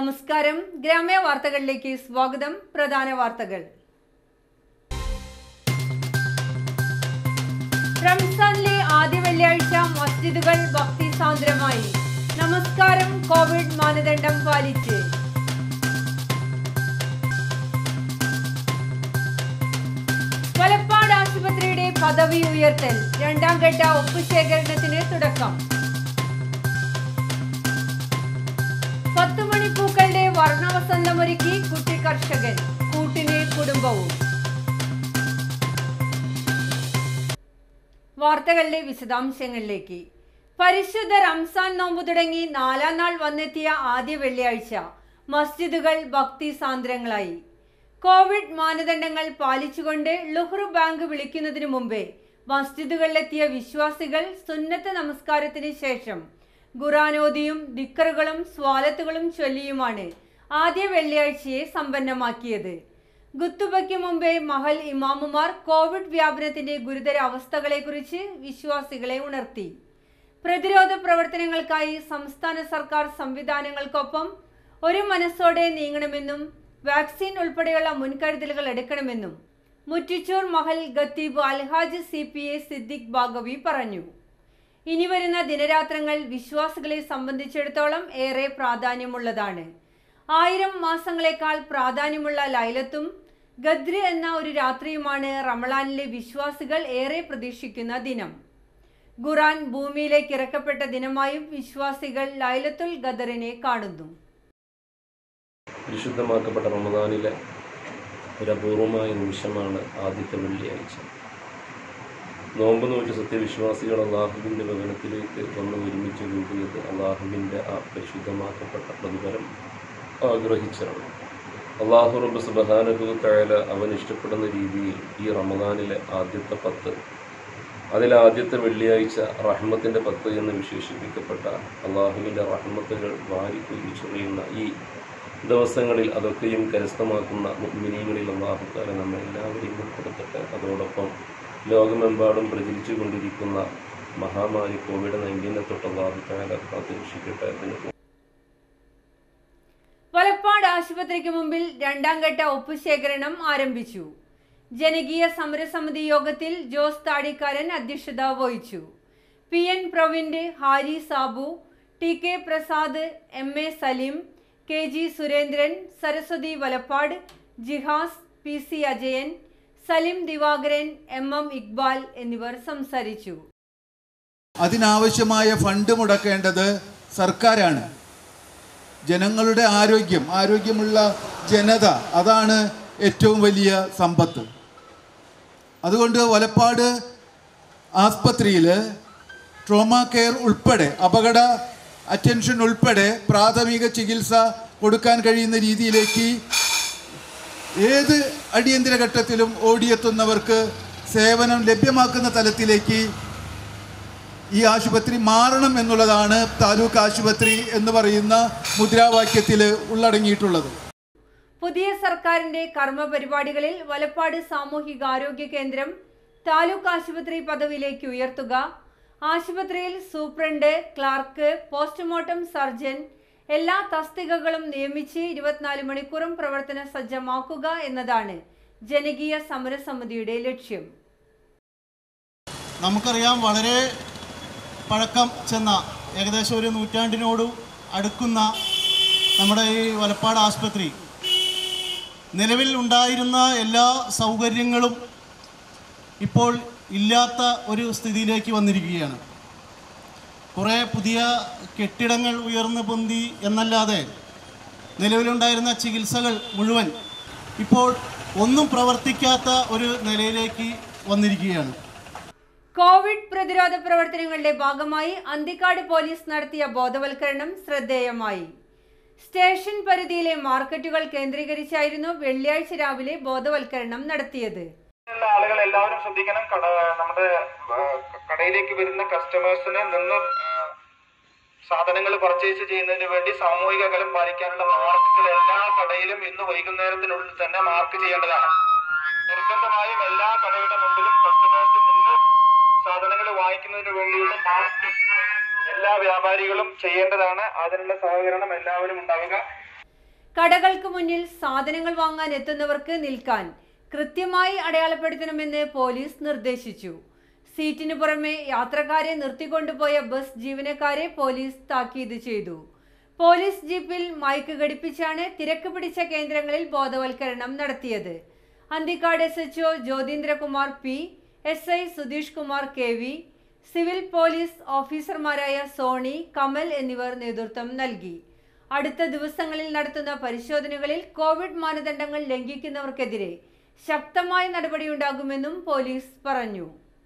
നമസ്കാരം ഗ്രാമീയ വാർത്തകളിലേക്ക് സ്വാഗതം പ്രധാന വാർത്തകൾ റംസാനിലെ ആദ്യ വെള്ളിയാഴ്ച മസ്ജിദുകൾ ഭക്തി സാന്ദ്രമായി നമസ്കാരം കോവിഡ് മാനദണ്ഡം പാലിച്ച് വലപ്പാട് ആശുപത്രിയുടെ പദവി ഉയർത്തൽ രണ്ടാം ഘട്ട ഒപ്പുശേഖരണത്തിന് തുടക്കം പത്ത് മണിപ്പൂക്കളുടെ വർണ്ണവസന്തമൊരുക്കി കുട്ടി കർഷകൻ കൂട്ടിന് കുടുംബവും വാർത്തകളുടെ വിശദാംശങ്ങളിലേക്ക് പരിശുദ്ധ റംസാൻ നോമ്പ് തുടങ്ങി നാലാം നാൾ വന്നെത്തിയ ആദ്യ വെള്ളിയാഴ്ച മസ്ജിദുകൾ ഭക്തി സാന്ദ്രങ്ങളായി കോവിഡ് മാനദണ്ഡങ്ങൾ പാലിച്ചുകൊണ്ട് ലുഹ്റു ബാങ്ക് വിളിക്കുന്നതിനു മുമ്പേ മസ്ജിദുകളിലെത്തിയ വിശ്വാസികൾ സുന്നത്ത് നമസ്കാരത്തിന് ശേഷം ഖുറാനോദിയും ദിക്കറുകളും സ്വാലത്തുകളും ചൊല്ലിയുമാണ് ആദ്യ വെള്ളിയാഴ്ചയെ സമ്പന്നമാക്കിയത് ഗുത്തുബയ്ക്ക് മുമ്പേ മഹൽ ഇമാമുമാർ കോവിഡ് വ്യാപനത്തിന്റെ ഗുരുതര അവസ്ഥകളെക്കുറിച്ച് വിശ്വാസികളെ ഉണർത്തി പ്രതിരോധ പ്രവർത്തനങ്ങൾക്കായി സംസ്ഥാന സർക്കാർ സംവിധാനങ്ങൾക്കൊപ്പം ഒരു മനസ്സോടെ നീങ്ങണമെന്നും വാക്സിൻ ഉൾപ്പെടെയുള്ള മുൻകരുതലുകൾ എടുക്കണമെന്നും മുറ്റിച്ചൂർ മഹൽ ഖത്തീബ് അൽഹാജ് C P A Siddique Baqavi പറഞ്ഞു ഇനി വരുന്ന ദിനരാത്രങ്ങൾ വിശ്വാസികളെ സംബന്ധിച്ചിടത്തോളം ഏറെ പ്രാധാന്യമുള്ളതാണ് ആയിരം മാസങ്ങളെക്കാൾ പ്രാധാന്യമുള്ള ലൈലത്തും ഗദ്ര് എന്ന ഒരു രാത്രിയുമാണ് റമളാനിലെ വിശ്വാസികൾ ഏറെ പ്രതീക്ഷിക്കുന്ന ദിനം ഖുറാൻ ഭൂമിയിലേക്ക് ഇറക്കപ്പെട്ട ദിനമായും വിശ്വാസികൾ ലൈലത്തുൽ ഖദറിനെ കാണുന്നു പരിശുദ്ധമാക്കപ്പെട്ട റമദാനിലെ ഒരു അപൂർവമായ നിമിഷമാണ് ആദ്യത്തെ വെള്ളിയാഴ്ച നോമ്പ് നോറ്റ് സത്യവിശ്വാസികൾ അള്ളാഹുവിൻ്റെ ഭവനത്തിലേക്ക് വന്ന് ഒരുമിച്ച് കൂടിയത് അള്ളാഹുവിൻ്റെ ആ പരിശുദ്ധമാക്കപ്പെട്ട പ്രതിഫലം ആഗ്രഹിച്ചാണ് അള്ളാഹു റബ്ബ് സുബഹാനഹു തഴല അവൻ ഇഷ്ടപ്പെടുന്ന രീതിയിൽ ഈ റമദാനിലെ ആദ്യത്തെ പത്ത് അതിൽ ആദ്യത്തെ വെള്ളിയാഴ്ച റഹ്മത്തിൻ്റെ പത്ത് എന്ന് വിശേഷിപ്പിക്കപ്പെട്ട അള്ളാഹുവിൻ്റെ റഹ്മത്തുകൾ വാരിക്കുരിച്ചൊറിയുന്ന ഈ ദിവസങ്ങളിൽ അതൊക്കെയും കരസ്ഥമാക്കുന്ന മുഗ്മിനീങ്ങളിൽ അള്ളാഹുക്കാല നമ്മെ എല്ലാവരെയും ഉൾപ്പെടുത്തട്ടെ അതോടൊപ്പം ലോകമെമ്പാടും പ്രചരിച്ചു കൊണ്ടിരിക്കുന്ന മഹാമാരി കോവിഡ് നയൻറ്റീനെ തൊട്ട് അള്ളാഹുക്കാല കാത്തുരക്ഷിക്കട്ടെ അതിന് വലപ്പാട് ആശുപത്രിക്ക് മുമ്പിൽ രണ്ടാം ഘട്ട ഒപ്പുശേഖരണം ആരംഭിച്ചു ജനകീയ സമരസമിതി യോഗത്തിൽ ജോസ് താടിക്കാരൻ അധ്യക്ഷത വഹിച്ചു P N Pravint Hari Sabu T K Prasad M A Saleem K G Surendran Saraswathi Valappad Jihas P C Ajayan Salim Divakaran M M Iqbal എന്നിവർ സംസാരിച്ചു അതിനാവശ്യമായ ഫണ്ട് മുടക്കേണ്ടത് സർക്കാരാണ് ജനങ്ങളുടെ ആരോഗ്യം ആരോഗ്യമുള്ള ജനത അതാണ് ഏറ്റവും വലിയ സമ്പത്ത് അതുകൊണ്ട് വലപ്പാട് ആസ്പത്രിയിൽ ട്രോമ കെയർ ഉൾപ്പെടെ അപകട അറ്റൻഷൻ ഉൾപ്പെടെ പ്രാഥമിക ചികിത്സ കൊടുക്കാൻ കഴിയുന്ന രീതിയിലേക്ക് ഏത് അടിയന്തര ഘട്ടത്തിലും ഓടിയെത്തുന്നവർക്ക് സേവനം ലഭ്യമാക്കുന്ന തലത്തിലേക്ക് ഈ ആശുപത്രി മാറണം എന്നുള്ളതാണ് താലൂക്ക് ആശുപത്രി എന്ന് പറയുന്ന മുദ്രാവാക്യത്തിൽ ഉള്ളടങ്ങിയിട്ടുള്ളത് പുതിയ സർക്കാരിന്റെ കർമ്മ പരിപാടികളിൽ വലപ്പാട് സാമൂഹികാരോഗ്യ കേന്ദ്രം താലൂക്ക് ആശുപത്രി പദവിയിലേക്ക് ഉയർത്തുക ആശുപത്രിയിൽ സൂപ്രണ്ട് ക്ലാർക്ക് പോസ്റ്റ്മോർട്ടം സർജൻ എല്ലാ തസ്തികകളും നിയമിച്ച് ഇരുപത്തിനാല് മണിക്കൂറും പ്രവർത്തന സജ്ജമാക്കുക എന്നതാണ് ജനകീയ സമരസമിതിയുടെ ലക്ഷ്യം നമുക്കറിയാം വളരെ പഴക്കം ചെന്ന ഏകദേശം ഒരു നൂറ്റാണ്ടിനോട് അടുക്കുന്ന നമ്മുടെ ഈ വലപ്പാട് ആസ്പത്രി നിലവിൽ ഉണ്ടായിരുന്ന എല്ലാ സൗകര്യങ്ങളും ഇപ്പോൾ ഇല്ലാത്ത ഒരു സ്ഥിതിയിലേക്ക് വന്നിരിക്കുകയാണ് കുറേ പുതിയ കെട്ടിടങ്ങൾ ഉയർന്നു പൊന്തി എന്നല്ലാതെ നിലവിലുണ്ടായിരുന്ന ചികിത്സകൾ മുഴുവൻ ഇപ്പോൾ ഒന്നും പ്രവർത്തിക്കാത്ത ഒരു നിലയിലേക്ക് വന്നിരിക്കുകയാണ് കോവിഡ് പ്രതിരോധ പ്രവർത്തനങ്ങളുടെ ഭാഗമായി അന്തിക്കാട് പോലീസ് നടത്തിയ ബോധവൽക്കരണം ശ്രദ്ധേയമായി സ്റ്റേഷൻ പരിധിയിലെ മാർക്കറ്റുകൾ കേന്ദ്രീകരിച്ചായിരുന്നു വെള്ളിയാഴ്ച രാവിലെ ബോധവൽക്കരണം നടത്തിയത് ഉള്ള ആളുകൾ എല്ലാവരും ശ്രദ്ധിക്കണം കട നമ്മുടെ ആ, കടയിലേക്ക് വരുന്ന കസ്റ്റമേഴ്സിന് നിന്ന് സാധനങ്ങൾ പർച്ചേസ് ചെയ്യുന്നതിന് വേണ്ടി സാമൂഹിക അകലം പാലിക്കാനുള്ള മാർക്കുകൾ എല്ലാ കടയിലും ഇന്ന് വൈകുന്നേരത്തിനുള്ളിൽ തന്നെ മാർക്ക് ചെയ്യേണ്ടതാണ് നിർബന്ധമായും എല്ലാ കടയുടെ മുമ്പിലും കസ്റ്റമേഴ്സ് നിന്ന് സാധനങ്ങൾ വാങ്ങിക്കുന്നതിന് വേണ്ടിയുള്ള മാർക്ക് എല്ലാ വ്യാപാരികളും ചെയ്യേണ്ടതാണ് അതിനുള്ള സഹകരണം എല്ലാവരും ഉണ്ടാവുക കടകൾക്ക് മുന്നിൽ സാധനങ്ങൾ വാങ്ങാൻ എത്തുന്നവർക്ക് നിൽക്കാൻ കൃത്യമായി അടയാളപ്പെടുത്തണമെന്ന് പോലീസ് നിർദ്ദേശിച്ചു സീറ്റിന് പുറമെ യാത്രക്കാരെ നിർത്തിക്കൊണ്ടുപോയ ബസ് ജീവനക്കാരെ പോലീസ് താക്കീത് ചെയ്തു പോലീസ് ജീപ്പിൽ മൈക്ക് ഘടിപ്പിച്ചാണ് തിരക്ക് പിടിച്ച കേന്ദ്രങ്ങളിൽ ബോധവൽക്കരണം നടത്തിയത് Anthikad S H O Jyothindrakumar P S I Sudheesh Kumar K V civil police ഓഫീസർമാരായ സോണി കമൽ എന്നിവർ നേതൃത്വം നൽകി അടുത്ത ദിവസങ്ങളിൽ നടത്തുന്ന പരിശോധനകളിൽ കോവിഡ് മാനദണ്ഡങ്ങൾ ലംഘിക്കുന്നവർക്കെതിരെ ശക്തമായ നടപടിയുണ്ടാകുമെന്നും പോലീസ് പറഞ്ഞു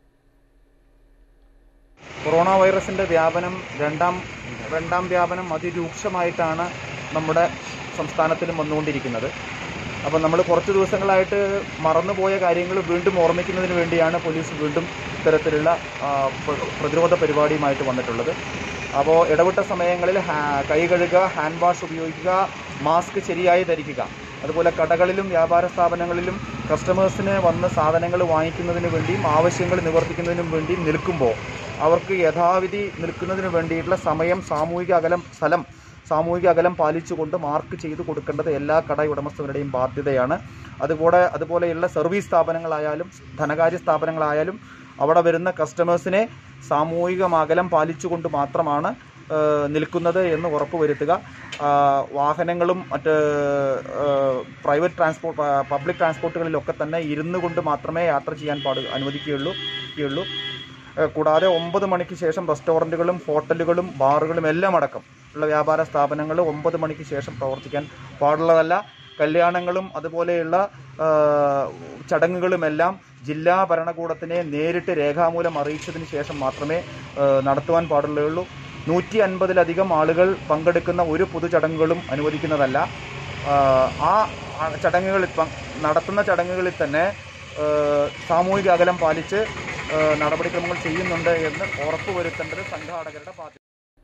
കൊറോണ വൈറസിൻ്റെ വ്യാപനം രണ്ടാം രണ്ടാം വ്യാപനം അതിരൂക്ഷമായിട്ടാണ് നമ്മുടെ സംസ്ഥാനത്തിലും വന്നുകൊണ്ടിരിക്കുന്നത് അപ്പോൾ നമ്മൾ കുറച്ച് ദിവസങ്ങളായിട്ട് മറന്നുപോയ കാര്യങ്ങൾ വീണ്ടും ഓർമ്മിക്കുന്നതിന് വേണ്ടിയാണ് പോലീസ് വീണ്ടും ഇത്തരത്തിലുള്ള ആ, പ്ര- പ്രതിരോധ പരിപാടിയുമായിട്ട് വന്നിട്ടുള്ളത് അപ്പോൾ ഇടവിട്ട സമയങ്ങളിൽ ഹാ- കൈ കഴുകുക ഹാൻഡ് വാഷ് ഉപയോഗിക്കുക മാസ്ക് ശരിയായി ധരിക്കുക അതുപോലെ കടകളിലും വ്യാപാര സ്ഥാപനങ്ങളിലും കസ്റ്റമേഴ്സിന് വന്ന് സാധനങ്ങൾ വാങ്ങിക്കുന്നതിന് വേണ്ടിയും ആവശ്യങ്ങൾ നിവർത്തിക്കുന്നതിനും വേണ്ടിയും നിൽക്കുമ്പോൾ അവർക്ക് യഥാവിധി നിൽക്കുന്നതിന് വേണ്ടിയിട്ടുള്ള സമയം സാമൂഹിക അകലം സ്ഥലം സാമൂഹിക അകലം പാലിച്ചുകൊണ്ട് മാർക്ക് ചെയ്ത് കൊടുക്കേണ്ടത് എല്ലാ കട ഉടമസ്ഥരുടെയും ബാധ്യതയാണ് അതുപോലെ അതുപോലെയുള്ള സർവീസ് സ്ഥാപനങ്ങളായാലും ധനകാര്യ സ്ഥാപനങ്ങളായാലും അവിടെ വരുന്ന കസ്റ്റമേഴ്സിനെ സാമൂഹിക അകലം പാലിച്ചുകൊണ്ട് മാത്രമാണ് ആ, നിൽക്കുന്നത് എന്ന് ഉറപ്പുവരുത്തുക ആ, വാഹനങ്ങളും മറ്റ് പ്രൈവറ്റ് ട്രാൻസ്പോർട്ട് പബ്ലിക് ട്രാൻസ്പോർട്ടുകളിലൊക്കെ തന്നെ ഇരുന്നു കൊണ്ട് മാത്രമേ യാത്ര ചെയ്യാൻ പാട് അനുവദിക്കുകയുള്ളൂ ക്കുകയുള്ളൂ ഏഹ് കൂടാതെ ഒമ്പത് മണിക്ക് ശേഷം റെസ്റ്റോറൻറ്റുകളും ഹോട്ടലുകളും ബാറുകളും എല്ലാം അടക്കം ഉള്ള വ്യാപാര സ്ഥാപനങ്ങൾ ഒമ്പത് മണിക്ക് ശേഷം പ്രവർത്തിക്കാൻ പാടുള്ളതല്ല കല്യാണങ്ങളും അതുപോലെയുള്ള ആ, ചടങ്ങുകളുമെല്ലാം ജില്ലാ ഭരണകൂടത്തിനെ നേരിട്ട് രേഖാമൂലം അറിയിച്ചതിന് ശേഷം മാത്രമേ ആ, നടത്തുവാൻ പാടുള്ളൂ നൂറ്റി അൻപതിലധികം ആളുകൾ പങ്കെടുക്കുന്ന ഒരു പൊതുചടങ്ങുകളും അനുവദിക്കുന്നതല്ല ആ, ആ ആ ചടങ്ങുകളിൽ പ- നടത്തുന്ന ചടങ്ങുകളിൽ തന്നെ ആ, സാമൂഹിക അകലം പാലിച്ച് ആ, നടപടിക്രമങ്ങൾ ചെയ്യുന്നുണ്ട് എന്ന് ഉറപ്പുവരുത്തേണ്ടത് സംഘാടകരുടെ ബാധ്യത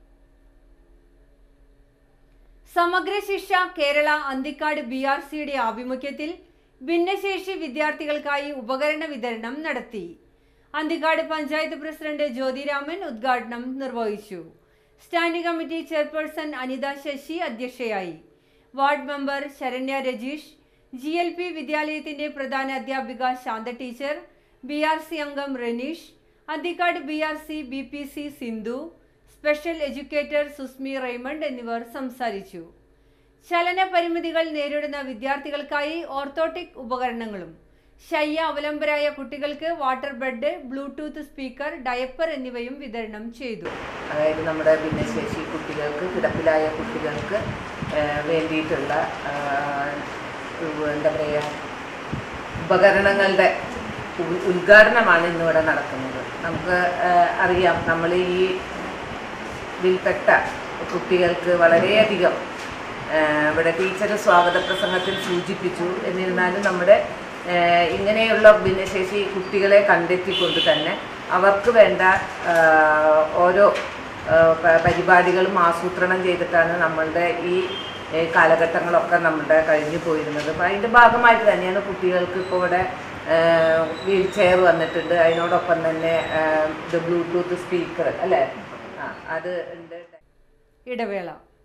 സമഗ്ര ശിക്ഷ കേരള അന്തിക്കാട് ബി ആർ സിയുടെ ആഭിമുഖ്യത്തിൽ ഭിന്നശേഷി വിദ്യാർത്ഥികൾക്കായി ഉപകരണ വിതരണം നടത്തി അന്തിക്കാട് പഞ്ചായത്ത് പ്രസിഡന്റ് ജ്യോതിരാമൻ ഉദ്ഘാടനം നിർവഹിച്ചു standing committee chairperson Anitha Sasi അധ്യക്ഷയായി ward member Saranya Rajeesh G L P വിദ്യാലയത്തിന്റെ പ്രധാന അധ്യാപിക Shantha teacher B R C അംഗം Raneesh Anthikad B R C B P C Sindhu special educator Susmi Raymond എന്നിവർ സംസാരിച്ചു ചലന പരിമിതികൾ നേരിടുന്ന വിദ്യാർത്ഥികൾക്കായി ഓർത്തോട്ടിക് ഉപകരണങ്ങളും ശയ്യ അവലംബരായ കുട്ടികൾക്ക് water bed bluetooth speaker diaper എന്നിവയും വിതരണം ചെയ്തു അതായത് നമ്മുടെ ഭിന്നശേഷി കുട്ടികൾക്ക് കിടപ്പിലായ കുട്ടികൾക്ക് ആ, വേണ്ടിയിട്ടുള്ള ആ, ഉ- എന്താ പറയുക ഉപകരണങ്ങളുടെ ഉ- ഉദ്ഘാടനമാണ് ഇന്നിവിടെ നടക്കുന്നത് നമുക്ക് ആ, അറിയാം നമ്മൾ ഈ ഇതിൽപ്പെട്ട കുട്ടികൾക്ക് വളരെയധികം ആ, ഇവിടെ ടീച്ചർ സ്വാഗത പ്രസംഗത്തിൽ സൂചിപ്പിച്ചു എന്നിരുന്നാലും നമ്മുടെ ആ, ഇങ്ങനെയുള്ള ഭിന്നശേഷി കുട്ടികളെ കണ്ടെത്തിക്കൊണ്ട് തന്നെ അവർക്ക് വേണ്ട ആ, ഓരോ ആ, പ- പരിപാടികളും ആസൂത്രണം ചെയ്തിട്ടാണ് നമ്മളുടെ ഈ ഏ, കാലഘട്ടങ്ങളൊക്കെ നമ്മുടെ കഴിഞ്ഞു പോയിരുന്നത് അപ്പോൾ അതിൻ്റെ ഭാഗമായിട്ട് തന്നെയാണ് കുട്ടികൾക്ക് ഇപ്പോൾ ഇവിടെ വീൽ ചെയർ വന്നിട്ടുണ്ട് അതിനോടൊപ്പം തന്നെ ആ, ഇത് ബ്ലൂടൂത്ത് സ്പീക്കർ അല്ലേ ആ അത് ഉണ്ട് ഇടവേള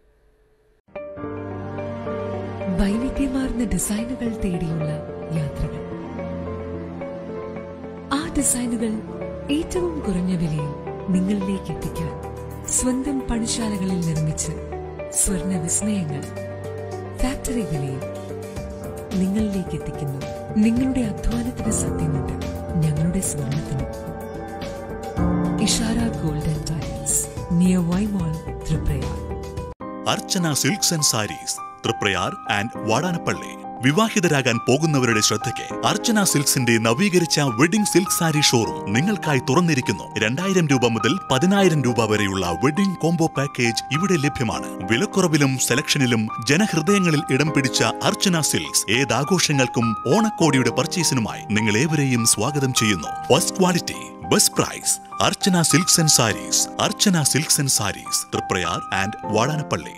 വൈവിധ്യമാർന്ന ഡിസൈനുകൾ തേടിയുള്ള യാത്രകൾ ആ ഡിസൈനുകൾ ഏറ്റവും കുറഞ്ഞ വിലയിൽ നിങ്ങളിലേക്ക് എത്തിക്കാൻ സ്വന്തം പണിശാലകളിൽ നിർമ്മിച്ച് സ്വർണ്ണ വിസ്മയങ്ങൾ ഫാക്ടറി വിലയിൽ നിങ്ങളിലേക്ക് എത്തിക്കുന്നു നിങ്ങളുടെ അധ്വാനത്തിന് സത്യമുണ്ട് ഞങ്ങളുടെ സ്വർണത്തിന് Ishara golden tiles near Vaimol Triprayar Archana silks and saris Triprayar and Vadanappally വിവാഹിതരാകാൻ പോകുന്നവരുടെ ശ്രദ്ധയ്ക്ക് അർച്ചന സിൽക്സിന്റെ നവീകരിച്ച വെഡിംഗ് സിൽക്ക് സാരി ഷോറൂം നിങ്ങൾക്കായി തുറന്നിരിക്കുന്നു രണ്ടായിരം രൂപ മുതൽ പതിനായിരം രൂപ വരെയുള്ള വെഡിംഗ് കോംബോ പാക്കേജ് ഇവിടെ ലഭ്യമാണ് വിലക്കുറവിലും സെലക്ഷനിലും ജനഹൃദയങ്ങളിൽ ഇടം പിടിച്ച അർച്ചന സിൽക്സ് ഏതാഘോഷങ്ങൾക്കും ഓണക്കോടിയുടെ പർച്ചേസിനുമായി നിങ്ങൾ ഏവരെയും സ്വാഗതം ചെയ്യുന്നു first quality best price Archana silks and saris Archana silks and saris Triprayar and Vadanappally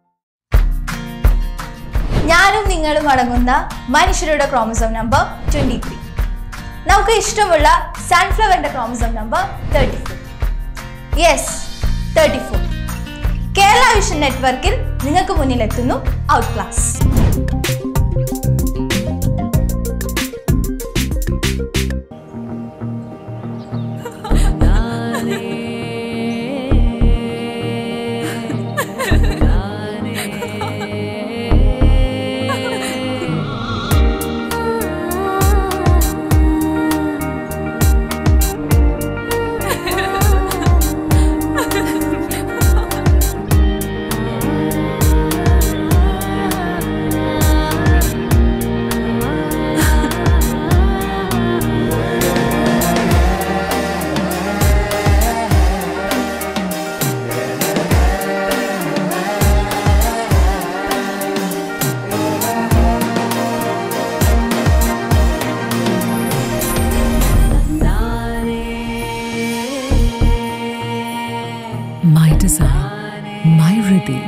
ഞാനും നിങ്ങളും അടങ്ങുന്ന മനുഷ്യരുടെ ക്രോമസോം നമ്പർ ട്വന്റി ത്രീ നമുക്ക് ഇഷ്ടമുള്ള സൺഫ്ലവറിന്റെ chromosome number thirty four yes thirty four Kerala vision നെറ്റ്വർക്കിൽ നിങ്ങൾക്ക് മുന്നിലെത്തുന്നു out class My design, my Riddhi.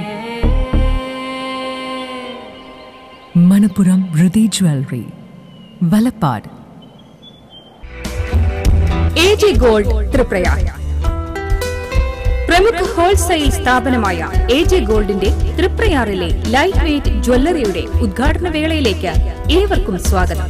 Manapuram Riddhi Jewelry, Valapad. A J gold Triprayar പ്രമുഖ ഹോൾസെയിൽ സ്ഥാപനമായ എ ജെ ഗോൾഡിന്റെ ത്രിപ്രയാറിലെ ലൈറ്റ് വെയ്റ്റ് ജ്വല്ലറിയുടെ ഉദ്ഘാടന വേളയിലേക്ക് ഏവർക്കും സ്വാഗതം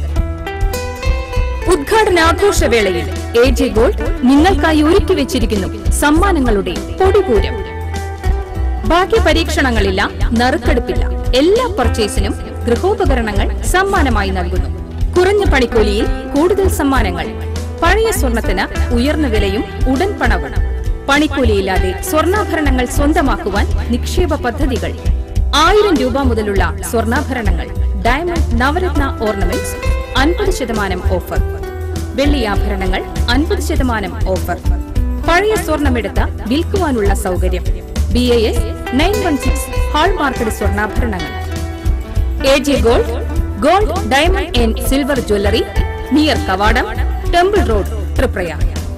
ഉദ്ഘാടനാഘോഷവേളയിൽ എ ജെ ഗോൾഡ് നിങ്ങൾക്കായി ഒരുക്കി വെച്ചിരിക്കുന്നു സമ്മാനങ്ങളുടെ പൊടിപൂരം ഭാഗ്യപരീക്ഷണങ്ങളില്ല നറുക്കെടുപ്പില്ല എല്ലാ പർച്ചേസിനും ഗൃഹോപകരണങ്ങൾ സമ്മാനമായി നൽകുന്നു കുറഞ്ഞ പണിക്കൂലിയിൽ കൂടുതൽ സമ്മാനങ്ങൾ പഴയ സ്വർണത്തിന് ഉയർന്ന വിലയും ഉടൻ പണവും പണിക്കൂലിയില്ലാതെ സ്വർണ്ണാഭരണങ്ങൾ സ്വന്തമാക്കുവാൻ നിക്ഷേപ പദ്ധതികൾ ആയിരം രൂപ മുതലുള്ള സ്വർണ്ണാഭരണങ്ങൾ ഡയമണ്ട് നവരത്ന ഓർണമെന്റ്സ് അൻപത് ശതമാനം ഓഫർ വെള്ളിയാഭരണങ്ങൾ അൻപത് ശതമാനം ഓഫർ പഴയ സ്വർണമെടുത്ത് വിൽക്കുവാനുള്ള സൗകര്യം B I S nine one six hallmarked സ്വർണ്ണാഭരണങ്ങൾ A J gold gold diamond and silver jewellery near കവാടം temple road Triprayar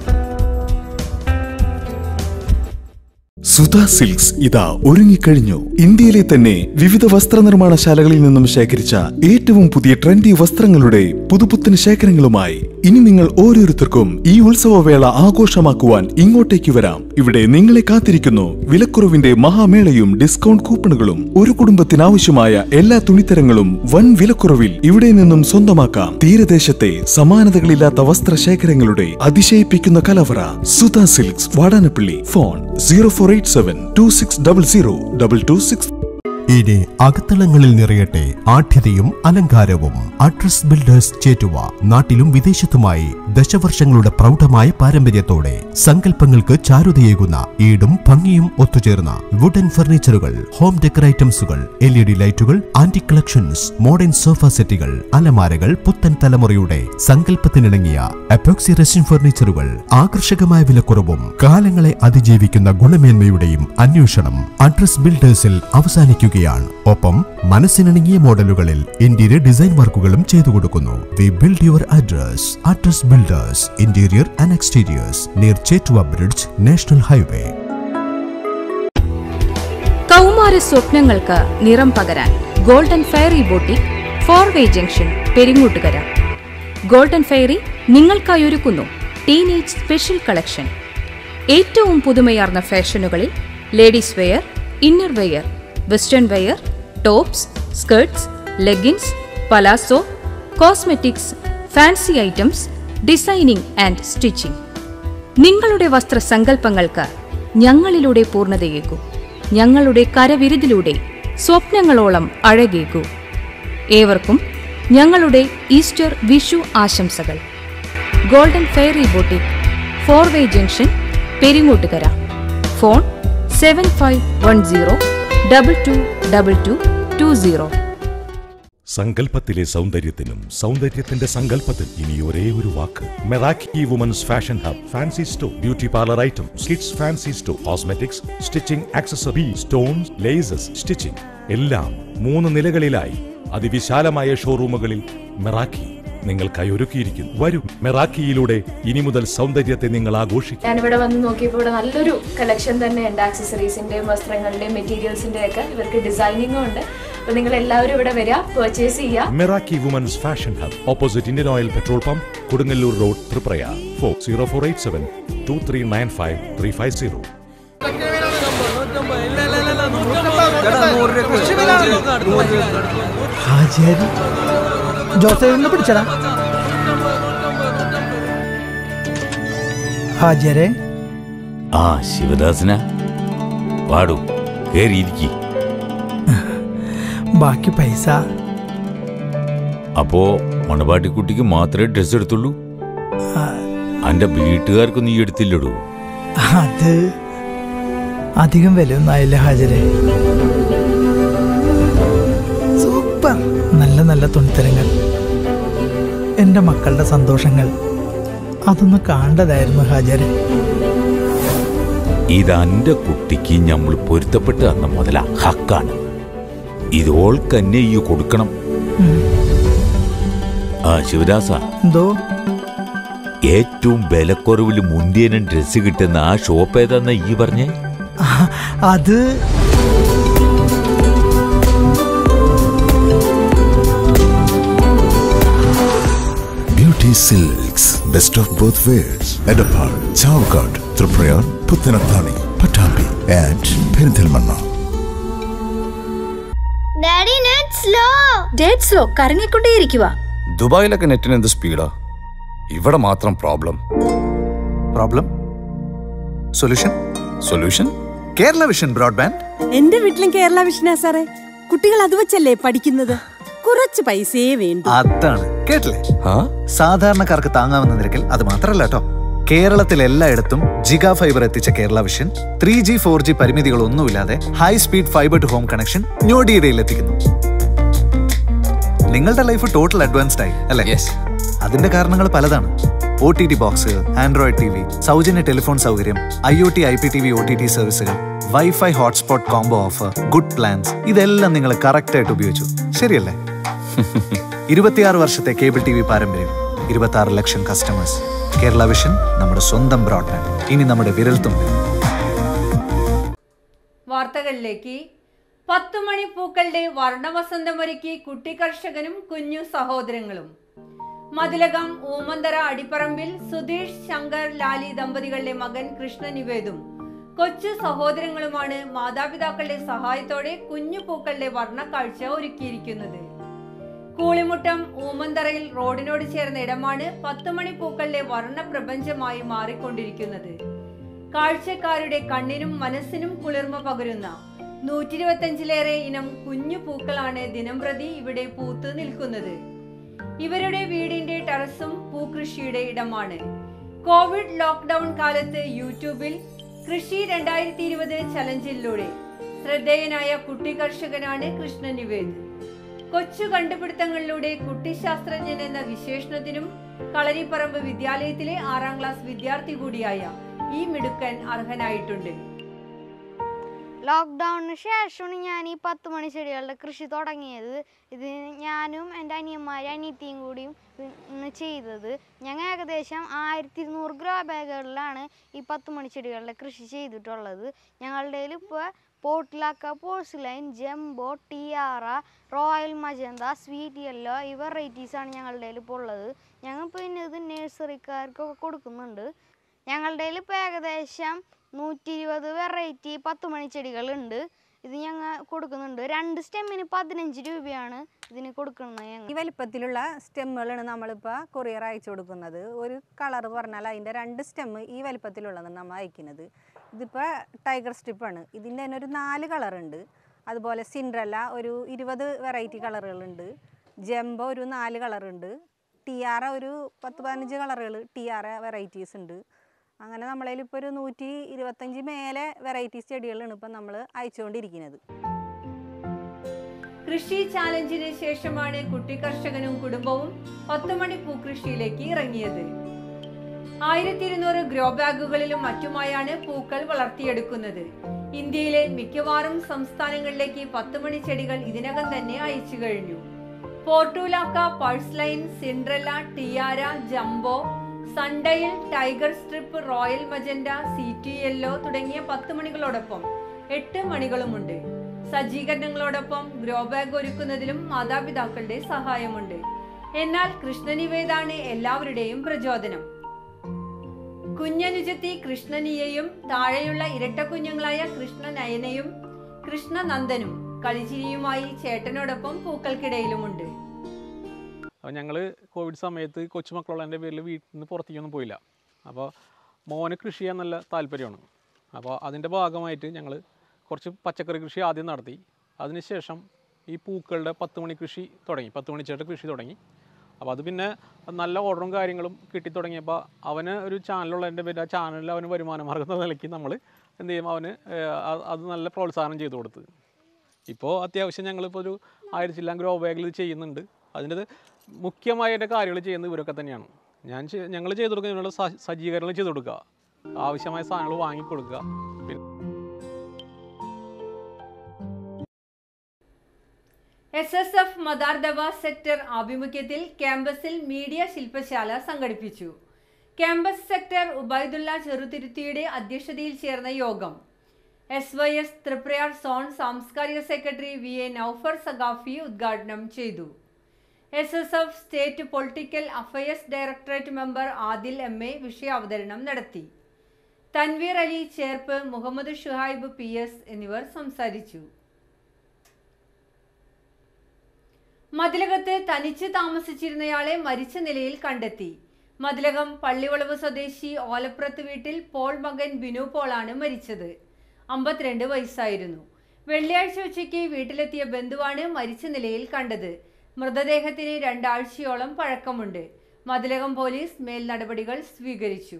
Sudha silks ഇതാ ഒരുങ്ങിക്കഴിഞ്ഞു ഇന്ത്യയിലെ തന്നെ വിവിധ വസ്ത്രനിർമ്മാണശാലകളിൽ നിന്നും ശേഖരിച്ച ഏറ്റവും പുതിയ ട്രെൻഡി വസ്ത്രങ്ങളുടെ പുതുപുത്തൻ ശേഖരങ്ങളുമായി ഇനി നിങ്ങൾ ഓരോരുത്തർക്കും ഈ ഉത്സവവേള ആഘോഷമാക്കുവാൻ ഇങ്ങോട്ടേക്ക് വരാം ഇവിടെ നിങ്ങളെ കാത്തിരിക്കുന്നു വിലക്കുറവിന്റെ മഹാമേളയും ഡിസ്കൗണ്ട് കൂപ്പണുകളും ഒരു കുടുംബത്തിനാവശ്യമായ എല്ലാ തുണിത്തരങ്ങളും വൻ വിലക്കുറവിൽ ഇവിടെ നിന്നും സ്വന്തമാക്കാം തീരദേശത്തെ സമാനതകളില്ലാത്ത വസ്ത്രശേഖരങ്ങളുടെ അതിശയിപ്പിക്കുന്ന കലവറ Sudha silks Vadanappally phone zero four eight seven two six double zero double two six ഇനി അകത്തളങ്ങളിൽ നിറയട്ടെ ആഠ്യതയും അലങ്കാരവും അഡ്രസ് ബിൽഡേഴ്സ് ചേറ്റുവ നാട്ടിലും വിദേശത്തുമായി ദശവർഷങ്ങളുടെ പ്രൗഢമായ പാരമ്പര്യത്തോടെ സങ്കല്പങ്ങൾക്ക് ചാരുതയേകുന്ന ഈടും ഭംഗിയും ഒത്തുചേർന്ന വുഡൻ ഫർണിച്ചറുകൾ ഹോം ഡെക്കർ ഐറ്റംസുകൾ എൽ ഇ ഡി ലൈറ്റുകൾ ആന്റി കളക്ഷൻസ് മോഡേൺ സോഫ സെറ്റുകൾ അലമാരകൾ പുത്തൻ തലമുറയുടെ സങ്കല്പത്തിനിണങ്ങിയ അപ്പോക്സി റെസിൻ ഫർണിച്ചറുകൾ ആകർഷകമായ വിലക്കുറവും കാലങ്ങളെ അതിജീവിക്കുന്ന ഗുണമേന്മയുടെയും അന്വേഷണം അഡ്രസ് ബിൽഡേഴ്സിൽ അവസാനിക്കുകയാണ് ഒപ്പം മനസ്സിനിണങ്ങിയ മോഡലുകളിൽ ഇന്റീരിയർ ഡിസൈൻ വർക്കുകളും ചെയ്തു കൊടുക്കുന്നു we build your address address builders interior and exteriors near Chettuva bridge national highway കൗമാര സ്വപ്നങ്ങൾക്ക് നിറം പകരാൻ golden fairy boutique four way junction Peringottukara golden fairy നിങ്ങൾക്കായി ഒരുക്കുന്നു ടീനേജ് സ്പെഷ്യൽ കളക്ഷൻ ഏറ്റവും പുതുമയാർന്ന ഫാഷനുകളിൽ ladies wear inner wear western wear tops skirts leggings palazzo cosmetics fancy items designing and stitching നിങ്ങളുടെ വസ്ത്രസങ്കല്പങ്ങൾക്ക് ഞങ്ങളിലൂടെ പൂർണ്ണതയേകൂ ഞങ്ങളുടെ കരവിരുതിലൂടെ സ്വപ്നങ്ങളോളം അഴകേകൂ ഏവർക്കും ഞങ്ങളുടെ ഈസ്റ്റർ വിഷു ആശംസകൾ golden fairy boutique four way junction Peringottukara phone seven five one zero double two double two two zero സങ്കല്പത്തിലെ സൗന്ദര്യത്തിനും സൗന്ദര്യത്തിന്റെ സങ്കല്പത്തിൽ ഇനി ഒരേ ഒരു വാക്ക് Meraki women's fashion hub fancy store beauty parlour item kids fancy store cosmetics stitching accessory stones laces stitching എല്ലാം മൂന്ന് നിലകളിലായി അതിവിശാലമായ ഷോറൂമുകളിൽ മെറാക്കി നിങ്ങൾക്കായി ഒരുക്കിയിരിക്കുന്നു വരൂ മെറാക്കിയിലൂടെ ഇനി മുതൽ സൗന്ദര്യത്തെ നിങ്ങൾ ആഘോഷിക്കും ഞാനിവിടെ വന്ന് നോക്കിയപ്പോൾ ഇവിടെ നല്ലൊരു കളക്ഷൻ തന്നെ ഉണ്ട് ആക്സസറീസിന്റെയും വസ്ത്രങ്ങളുടെയും മെറ്റീരിയൽസിന്റെയും ഒക്കെ ഇവർക്ക് ഡിസൈനിങ്ങും ഉണ്ട് അപ്പൊ നിങ്ങൾ എല്ലാവരും ഇവിടെ വരിക പർച്ചേസ് ചെയ്യുക Meraki women's fashion hub opposite Indian oil petrol pump Kodungallur road Triprayar four zero four eight seven two three nine five three five zero ചേട്ടാ നൂറ് രൂപ ഹാജിയാരി ജോസഫിനെ പിടിച്ചടാ ഹാജിയാരെ ആ ശിവദാസന പാടൂ കേറിയിരിക്കി ബാക്കി പൈസ അപ്പോ മണവാട്ടിക്കുട്ടിക്ക് മാത്രമേ ഡ്രസ് എടുത്തുള്ളൂ ആ, അന്റെ വീട്ടുകാർക്ക് നീ എടുത്തില്ലടൂ അത് അധികം വിലയൊന്നും ആയില്ല ഹാജരെ സൂപ്പർ നല്ല നല്ല തുണിത്തരങ്ങൾ എൻ്റെ മക്കളുടെ സന്തോഷങ്ങൾ അതൊന്ന് കാണേണ്ടതായിരുന്നു ഹാജരെ ഇത് അന്റെ കുട്ടിക്ക് നമ്മൾ പൊരുത്തപ്പെട്ട് തന്ന മുതല ഹക്കാണ് ഇതോൾക്കന്നെ ഈ കൊടുക്കണം ഉം. ആ ശിവദാസ എന്തോ ഏറ്റവും വിലക്കുറവിൽ മുന്തിയനും ഡ്രസ്സ് കിട്ടുന്ന ആ ഷോപ്പ് ഏതാന്ന ഈ പറഞ്ഞേ ആ, അത് Beauty Silks, best of both worlds. Edapar, Chavkad, Tripurayar, Puttanathani, Patambi, and Perinthalmanna. Daddy net slow data slow കറങ്ങിക്കൊണ്ടേയിരിക്കുക ദുബായിലൊക്കെ നെറ്റിന് എന്ത് സ്പീഡാ ഇവിടെ മാത്രം problem problem solution solution Kerala vision broadband എന്റെ വീട്ടിലും കേരള വിഷനാ സാറേ കുട്ടികൾ അത് വെച്ചല്ലേ പഠിക്കുന്നത് കുറച്ച് പൈസയേ വേണ്ടു അതാണ് കേട്ടില്ലേ സാധാരണക്കാർക്ക് താങ്ങാവുന്ന നിരക്കിൽ അത് മാത്രമല്ല കേട്ടോ കേരളത്തിൽ എല്ലായിടത്തും ജിഗ ഫൈബർ എത്തിച്ച Kerala vision three G four G പരിമിതികളൊന്നുമില്ലാതെ high speed fibre to home connection ഞൊടിയിടയിൽ എത്തിക്കുന്നു നിങ്ങളുടെ ലൈഫ് ടോട്ടൽ അഡ്വാൻസ്ഡ് ആയി അല്ലേ അതിന്റെ കാരണങ്ങൾ പലതാണ് O T T box android T V സൗജന്യ ടെലിഫോൺ സൗകര്യം I O T I P T V O T T സർവീസുകൾ wifi hotspot combo offer good plans ഇതെല്ലാം നിങ്ങൾ കറക്റ്റ് ആയിട്ട് ഉപയോഗിച്ചു ശരിയല്ലേ ഇരുപത്തിയാറ് വർഷത്തെ കേബിൾ ടി വി പാരമ്പര്യം ഇരുപത്തി ആറ് ലക്ഷം കസ്റ്റമേഴ്സ് കേരള വിഷൻ നമ്മുടെ സ്വന്തം ബ്രോഡ്ബാൻഡ് ഇനി നമ്മുടെ വിരൽത്തുമ്പിൽ വാർത്തകളിലേക്ക് പത്തു മണി പൂക്കളുടെ വർണ്ണവസന്തമൊരുക്കി കുട്ടി കർഷകനും കുഞ്ഞു സഹോദരങ്ങളും മതിലകം ഊമന്തറ അടിപ്പറമ്പിൽ സുധീഷ് ശങ്കർ ലാലി ദമ്പതികളുടെ മകൻ കൃഷ്ണനിവേദും കൊച്ചു സഹോദരങ്ങളുമാണ് മാതാപിതാക്കളുടെ സഹായത്തോടെ കുഞ്ഞു പൂക്കളുടെ വർണ്ണക്കാഴ്ച ഒരുക്കിയിരിക്കുന്നത് കൂളിമുട്ടം ഊമന്തറയിൽ റോഡിനോട് ചേർന്ന ഇടമാണ് പത്ത് മണി പൂക്കളുടെ വർണ്ണ പ്രപഞ്ചമായി മാറിക്കൊണ്ടിരിക്കുന്നത് കാഴ്ചക്കാരുടെ കണ്ണിനും മനസ്സിനും കുളിർമ പകരുന്ന നൂറ്റി ഇരുപത്തഞ്ചിലേറെ ഇനം കുഞ്ഞു പൂക്കളാണ് ദിനംപ്രതി ഇവിടെ പൂത്തു നിൽക്കുന്നത് ഇവരുടെ വീടിന്റെ ടെറസും പൂക്കൃഷിയുടെ ഇടമാണ് കോവിഡ് ലോക്ക്ഡൌൺ കാലത്ത് യൂട്യൂബിൽ കൃഷി രണ്ടായിരത്തി ഇരുപത് ചലഞ്ചിലൂടെ ശ്രദ്ധേയനായ കുട്ടി കർഷകനാണ് കൃഷ്ണ നിവേദ് കൊച്ചു കണ്ടുപിടുത്തങ്ങളിലൂടെ കുട്ടിശാസ്ത്രജ്ഞൻ എന്ന വിശേഷണത്തിനും കളരിപ്പറമ്പ് വിദ്യാലയത്തിലെ ആറാം ക്ലാസ് വിദ്യാർത്ഥി കൂടിയായ ഈ മിടുക്കൻ അർഹനായിട്ടുണ്ട് ലോക്ക്ഡൗണിന് ശേഷമാണ് ഞാൻ ഈ പത്ത് മണി ചെടികളുടെ കൃഷി തുടങ്ങിയത് ഇത് ഞാനും എൻ്റെ അനിയന്മാരും അനിയത്തിയും കൂടിയും ഇന്ന് ചെയ്തത് ഞങ്ങൾ ഏകദേശം ആയിരത്തി ഇരുന്നൂറ് ഗ്രോ ബാഗുകളിലാണ് ഈ പത്ത് മണി ചെടികളുടെ കൃഷി ചെയ്തിട്ടുള്ളത് ഞങ്ങളുടെ ഇപ്പോൾ portulaca porcelain jumbo tiara royal magenta sweet yellow ഈ വെറൈറ്റീസാണ് ഞങ്ങളുടെ ഇപ്പോൾ ഉള്ളത് ഞങ്ങൾ പിന്നെ ഇത് നഴ്സറിക്കാർക്കൊക്കെ കൊടുക്കുന്നുണ്ട് ഞങ്ങളുടെ ഇപ്പോൾ ഏകദേശം നൂറ്റി ഇരുപത് വെറൈറ്റി പത്ത് മണി ചെടികളുണ്ട് ഇത് ഞങ്ങൾ കൊടുക്കുന്നുണ്ട് രണ്ട് സ്റ്റെമ്മിന് പതിനഞ്ച് രൂപയാണ് ഇതിന് കൊടുക്കുന്നത് ഞങ്ങൾ ഈ വലിപ്പത്തിലുള്ള സ്റ്റെമ്മുകളാണ് നമ്മളിപ്പോൾ കൊറിയർ അയച്ചു കൊടുക്കുന്നത് ഒരു കളർ പറഞ്ഞാൽ അതിൻ്റെ രണ്ട് സ്റ്റെമ്മ് ഈ വലിപ്പത്തിലുള്ളതാണ് നമ്മൾ അയക്കുന്നത് ഇതിപ്പോൾ ടൈഗർ സ്ട്രിപ്പാണ് ഇതിൻ്റെ തന്നെ ഒരു നാല് കളറുണ്ട് അതുപോലെ സിൻഡ്രല്ല ഒരു ഇരുപത് വെറൈറ്റി കളറുകളുണ്ട് ജംബോ ഒരു നാല് കളറുണ്ട് ടിയാറ ഒരു പത്ത് പതിനഞ്ച് കളറുകൾ ടിയാറ വെറൈറ്റീസ് ഉണ്ട് അങ്ങനെ നമ്മളതിൽ ഇപ്പോൾ ഒരു നൂറ്റി ഇരുപത്തഞ്ച് മേലെ വെറൈറ്റീസ് ചെടികളാണ് ഇപ്പം നമ്മൾ അയച്ചുകൊണ്ടിരിക്കുന്നത് കൃഷി ചാലഞ്ചിന് ശേഷമാണ് കുട്ടി കർഷകനും കുടുംബവും പത്തുമണി പൂക്കൃഷിയിലേക്ക് ഇറങ്ങിയത് ആയിരത്തി ഇരുന്നൂറ് ഗ്രോ ബാഗുകളിലും മറ്റുമായാണ് പൂക്കൾ വളർത്തിയെടുക്കുന്നത് ഇന്ത്യയിലെ മിക്കവാറും സംസ്ഥാനങ്ങളിലേക്ക് പത്തുമണി ചെടികൾ ഇതിനകം തന്നെ അയച്ചു കഴിഞ്ഞു portulaca pulse line Cinderella tiara jumbo sundial tiger strip royal magenta C T yellow തുടങ്ങിയ പത്ത് മണികളോടൊപ്പം എട്ട് മണികളുമുണ്ട് സജ്ജീകരണങ്ങളോടൊപ്പം ഗ്രോ ബാഗ് ഒരുക്കുന്നതിലും മാതാപിതാക്കളുടെ സഹായമുണ്ട് എന്നാൽ കൃഷ്ണനിവേദാണ് എല്ലാവരുടെയും പ്രചോദനം കുഞ്ഞനുജത്തി കൃഷ്ണനിയെയും താഴെയുള്ള ഇരട്ട കുഞ്ഞുങ്ങളായ കൃഷ്ണനയനയും കൃഷ്ണനന്ദനും കളിച്ചിരിയുമായി ചേട്ടനോടൊപ്പം പൂക്കൾക്കിടയിലുമുണ്ട് അപ്പോൾ ഞങ്ങൾ കോവിഡ് സമയത്ത് കൊച്ചുമക്കളുള്ളതിൻ്റെ പേരിൽ വീട്ടിൽ നിന്ന് പുറത്തേക്കൊന്നും പോയില്ല അപ്പോൾ മോന് കൃഷി ചെയ്യാൻ നല്ല താല്പര്യമാണ് അപ്പോൾ അതിൻ്റെ ഭാഗമായിട്ട് ഞങ്ങൾ കുറച്ച് പച്ചക്കറി കൃഷി ആദ്യം നടത്തി അതിനുശേഷം ഈ പൂക്കളുടെ പത്ത് മണി കൃഷി തുടങ്ങി പത്ത് മണിച്ചേട്ട് കൃഷി തുടങ്ങി അപ്പോൾ അത് പിന്നെ നല്ല ഓർഡറും കാര്യങ്ങളും കിട്ടി തുടങ്ങിയപ്പോൾ അവന് ഒരു ചാനലുള്ളതിൻ്റെ പേര് ആ ചാനലിൽ അവന് വരുമാന മാർഗ്ഗം എന്ന നിലയ്ക്ക് നമ്മൾ എന്ത് ചെയ്യും അവന് ഏഹ്, അത് അത് നല്ല പ്രോത്സാഹനം ചെയ്തു കൊടുത്ത് ഇപ്പോൾ അത്യാവശ്യം ഞങ്ങളിപ്പോൾ ഒരു ആയിരത്തില്ലാം ഗ്രോ ബാഗിൽ ചെയ്യുന്നുണ്ട് അതിൻ്റെ മുഖ്യമായിട്ട് കാര്യങ്ങൾ ചെയ്യുന്നത് ഇവരൊക്കെ തന്നെയാണ് ഞാൻ ഞങ്ങൾ ചെയ്തു കൊടുക്കുന്നതിനുള്ള സ- സജ്ജീകരണങ്ങൾ ചെയ്തു കൊടുക്കുക ആവശ്യമായ സാധനങ്ങൾ വാങ്ങിക്കൊടുക്കുക പിന്നെ എസ് എസ് എഫ് മദാർദവ സെക്ടർ ആഭിമുഖ്യത്തിൽ ക്യാമ്പസിൽ മീഡിയ ശില്പശാല സംഘടിപ്പിച്ചു ക്യാമ്പസ് സെക്ടർ ഉബൈദുള്ള ചെറുതിരുത്തിയുടെ അധ്യക്ഷതയിൽ ചേർന്ന യോഗം S Y S Triprayar zone സാംസ്കാരിക secretary V A Noufar Saqafi ഉദ്ഘാടനം ചെയ്തു S S F state political affairs directorate member Adil M A വിഷയാവതരണം നടത്തി തൻവീർ അലി ചേർപ്പ് മുഹമ്മദ് ഷുഹൈബ് പി എസ് എന്നിവർ സംസാരിച്ചു മതിലകത്ത് തനിച്ച് താമസിച്ചിരുന്നയാളെ മരിച്ച നിലയിൽ കണ്ടെത്തി മതിലകം പള്ളിവളവ് സ്വദേശി ഓലപ്രത്ത് വീട്ടിൽ പോൾ മകൻ ബിനു പോളാണ് മരിച്ചത് അമ്പത്തിരണ്ട് വയസ്സായിരുന്നു വെള്ളിയാഴ്ച ഉച്ചയ്ക്ക് വീട്ടിലെത്തിയ ബന്ധുവാണ് മരിച്ച നിലയിൽ കണ്ടത് മൃതദേഹത്തിന് രണ്ടാഴ്ചയോളം പഴക്കമുണ്ട് മതിലകം പോലീസ് മേൽ നടപടികൾ സ്വീകരിച്ചു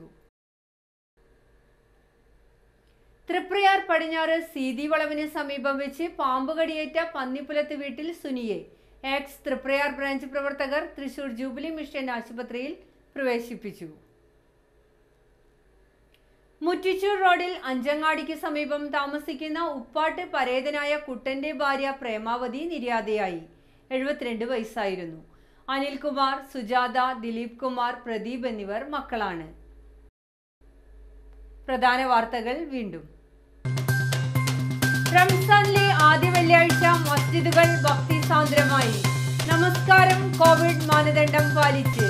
തൃപ്രയാർ പടിഞ്ഞാറ് സീതി വളവിന് സമീപം വെച്ച് പാമ്പ് കടിയേറ്റ പന്നിപ്പുലത്ത് വീട്ടിൽ സുനിയെ എക്സ് തൃപ്രയാർ ബ്രാഞ്ച് പ്രവർത്തകർ തൃശൂർ ജൂബിലി മിഷൻ ആശുപത്രിയിൽ പ്രവേശിപ്പിച്ചു മുറ്റിച്ചൂർ റോഡിൽ അഞ്ചങ്ങാടിക്ക് സമീപം താമസിക്കുന്ന ഉപ്പാട്ട് പരേതനായ കുട്ടന്റെ ഭാര്യ പ്രേമാവതി നിര്യാതയായി എഴുപത്തിരണ്ട് വയസ്സായിരുന്നു അനിൽകുമാർ സുജാത ദിലീപ് കുമാർ പ്രദീപ് എന്നിവർ മക്കളാണ് പ്രധാന വാർത്തകൾ വീണ്ടും റംസാനിലെ ആദ്യ വെള്ളിയാഴ്ച മസ്ജിദുകൾ ഭക്തി സാന്ദ്രമായി നമസ്കാരം കോവിഡ് മാനദണ്ഡം പാലിച്ച്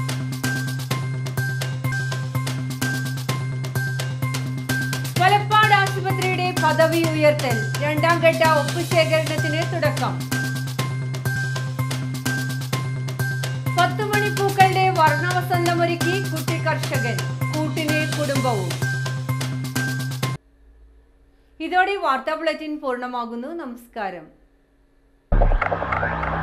വലപ്പാട് ആശുപത്രിയുടെ പദവി ഉയർത്തൽ രണ്ടാം ഘട്ട ഒപ്പുശേഖരണത്തിന് തുടക്കം പത്ത് മണിപ്പൂക്കളുടെ വർണ്ണവസന്തമൊരുക്കി കുട്ടി കർഷകൻ കൂട്ടിന് കുടുംബവും ഇതോടെ വാർത്താ ബുള്ളറ്റിൻ പൂർണ്ണമാകുന്നു നമസ്കാരം